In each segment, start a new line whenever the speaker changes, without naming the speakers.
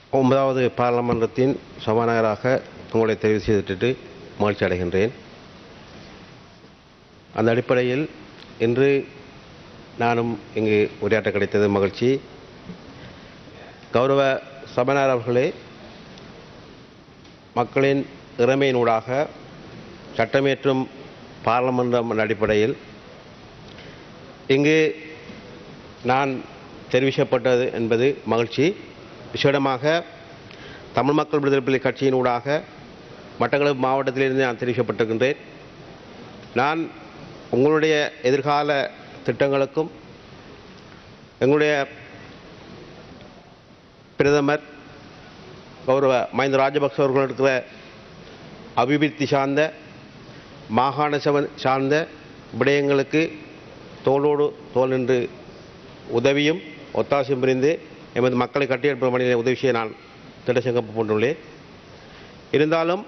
ஒன்பதாவது பாராளுமன்றத்தின் சபாநாயகராக உங்களை தெரிவு செய்துவிட்டு மகிழ்ச்சி அடைகின்றேன் அந்த அடிப்படையில் இன்று நானும் இங்கு உரையாற்ற கிடைத்தது மகிழ்ச்சி கௌரவ சபாநாயகர் அவர்களே மக்களின் இறமையினூடாக சட்டமேற்றும் பாராளுமன்றம் என்ற அடிப்படையில் இங்கு நான் தெரிவிக்கப்பட்டது என்பது மகிழ்ச்சி விசேடமாக தமிழ் மக்கள் விடுதலை புலி கட்சியினூடாக மட்டக்களப்பு மாவட்டத்திலிருந்து நான் தெரிவிக்கப்பட்டிருக்கின்றேன் நான் உங்களுடைய எதிர்கால திட்டங்களுக்கும் எங்களுடைய பிரதமர் கௌரவ மஹிந்த ராஜபக்ச அவர்கள் இருக்கிற அபிவிருத்தி சார்ந்த மாகாண சபை சார்ந்த விடயங்களுக்கு தோளோடு தோல் நின்று உதவியும் ஒத்தாசையும் புரிந்து எமது மக்களை கட்டியெழுப்பும் பணியில் உதவி செய்ய நான் திட்டசங்கம் கொண்டுள்ளேன் இருந்தாலும்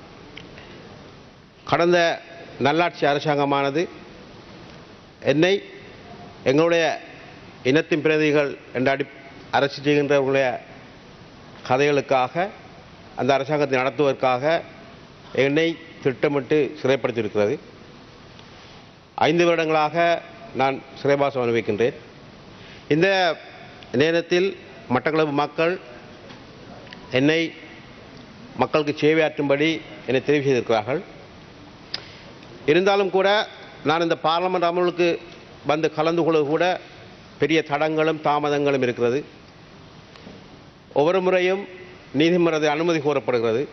கடந்த நல்லாட்சி அரசாங்கமானது என்னை எங்களுடைய இனத்தின் பிரதிகள் என்ற அடி அரசு செய்கின்றவர்களுடைய கதைகளுக்காக அந்த அரசாங்கத்தை நடத்துவதற்காக என்னை திட்டமிட்டு சிறைப்படுத்தியிருக்கிறது ஐந்து வருடங்களாக நான் சிறைவாசம் அனுபவிக்கின்றேன் இந்த நேரத்தில் மட்டக்களப்பு மக்கள் என்னை மக்களுக்கு சேவையாற்றும்படி என்னை தெரிவு செய்திருக்கிறார்கள் இருந்தாலும் கூட நான் இந்த பார்லமெண்ட் அமலுக்கு வந்து கலந்து கொள்ள கூட பெரிய தடங்களும் தாமதங்களும் இருக்கிறது ஒவ்வொரு முறையும் நீதிமன்றத்தை அனுமதி கோரப்படுகிறது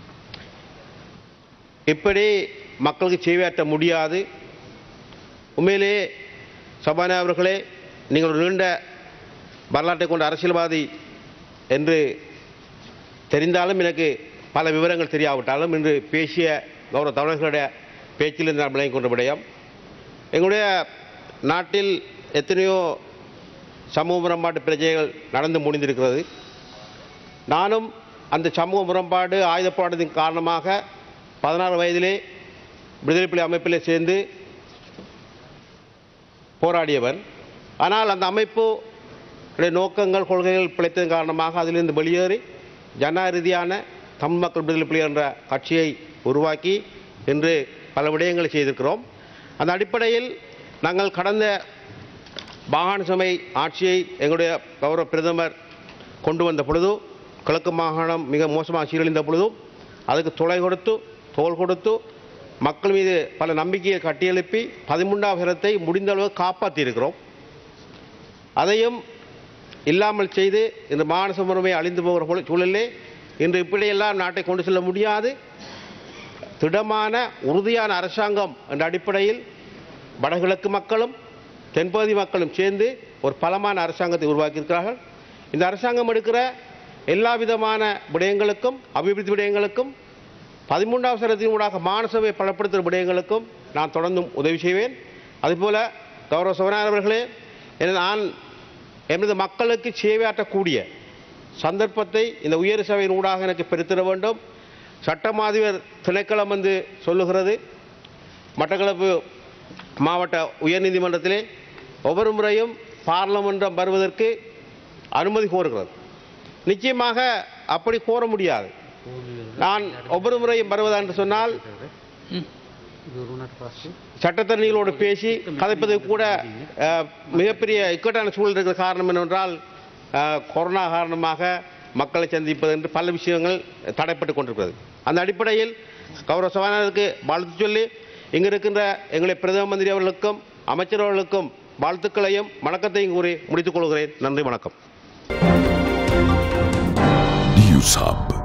இப்படி மக்களுக்கு சேவையாற்ற முடியாது உண்மையிலே சபாநாயகர் அவர்களே நீங்கள் ஒரு நீண்ட வரலாற்றை கொண்ட அரசியல்வாதி என்று தெரிந்தாலும் எனக்கு பல விவரங்கள் தெரியாவிட்டாலும் இன்று பேசிய கௌரவ தமிழர்களுடைய பேச்சிலிருந்து நான் விளங்கிக் கொண்ட விடயம் எங்களுடைய நாட்டில் எத்தனையோ சமூக முரண்பாட்டு பிரச்சனைகள் நடந்து முடிந்திருக்கிறது நானும் அந்த சமூக முரண்பாடு ஆயுத போராட்டத்தின் காரணமாக பதினாறு வயதிலே விடுதலை புலி அமைப்பிலே சேர்ந்து போராடியவன் ஆனால் அந்த அமைப்பு நோக்கங்கள் கொள்கைகள் பிழைத்ததன் காரணமாக அதிலிருந்து வெளியேறி ஜனநாயக ரீதியான தமிழ் மக்கள் விடுதலை புலி என்ற கட்சியை உருவாக்கி இன்று பல விடயங்களை செய்திருக்கிறோம் அந்த அடிப்படையில் நாங்கள் கடந்த மாகாண சபை ஆட்சியை எங்களுடைய கௌரவ பிரதமர் கொண்டு வந்த பொழுது கிழக்கு மாகாணம் மிக மோசமாக சீரழிந்த பொழுதும் அதுக்கு துளை கொடுத்து தோல் கொடுத்து மக்கள் மீது பல நம்பிக்கையை கட்டியெழுப்பி பதிமூன்றாவது இடத்தை முடிந்த அளவு காப்பாற்றியிருக்கிறோம் அதையும் இல்லாமல் செய்து இந்த மாகாண முறைமை அழிந்து போகிற பொழு- சூழலிலே இன்று இப்படியெல்லாம் நாட்டை கொண்டு செல்ல முடியாது திடமான உறுதியான அரசாங்கம் என்ற அடிப்படையில் வடகிழக்கு மக்களும் தென்பகுதி மக்களும் சேர்ந்து ஒரு பலமான அரசாங்கத்தை உருவாக்கியிருக்கிறார்கள் இந்த அரசாங்கம் எடுக்கிற எல்லா விதமான விடயங்களுக்கும் அபிவிருத்தி விடயங்களுக்கும் பதிமூன்றாம் சரத்தின் ஊடாக மானசபை பலப்படுத்துகிற விடயங்களுக்கும் நான் தொடர்ந்தும் உதவி செய்வேன் அதுபோல கௌரவ சோனார் அவர்களே என நான் எமது மக்களுக்கு சேவையாற்றக்கூடிய சந்தர்ப்பத்தை இந்த உயர் சபையின் ஊடாக எனக்கு பெருத்திட வேண்டும் சட்டமாதிபர் திணைக்களம் வந்து சொல்லுகிறது மட்டக்களப்பு மாவட்ட உயர்நீதிமன்றத்திலே ஒவ்வொரு முறையும் பார்லமென்றம் வருவதற்கு அனுமதி கோருகிறது நிச்சயமாக அப்படி கோர முடியாது நான் ஒவ்வொரு முறையும் வருவதா என்று சொன்னால் சட்டத்தரணிகளோடு பேசி கதைப்பது கூட அஹ், மிகப்பெரிய இக்கட்டான சூழல் இருக்கிற காரணம் என்னவென்றால் அஹ், கொரோனா காரணமாக மக்களை சந்திப்பது என்று பல விஷயங்கள் தடைப்பட்டு கொண்டிருக்கிறது அந்த அடிப்படையில் கௌரவ சபாநாயகருக்கு வாழ்த்து சொல்லி இங்கு இருக்கின்ற எங்களுடைய பிரதம மந்திரி அவர்களுக்கும் அமைச்சர் அவர்களுக்கும் வாழ்த்துக்களையும் வணக்கத்தையும் கூறி முடித்துக் கொள்கிறேன் நன்றி வணக்கம்
News Hub.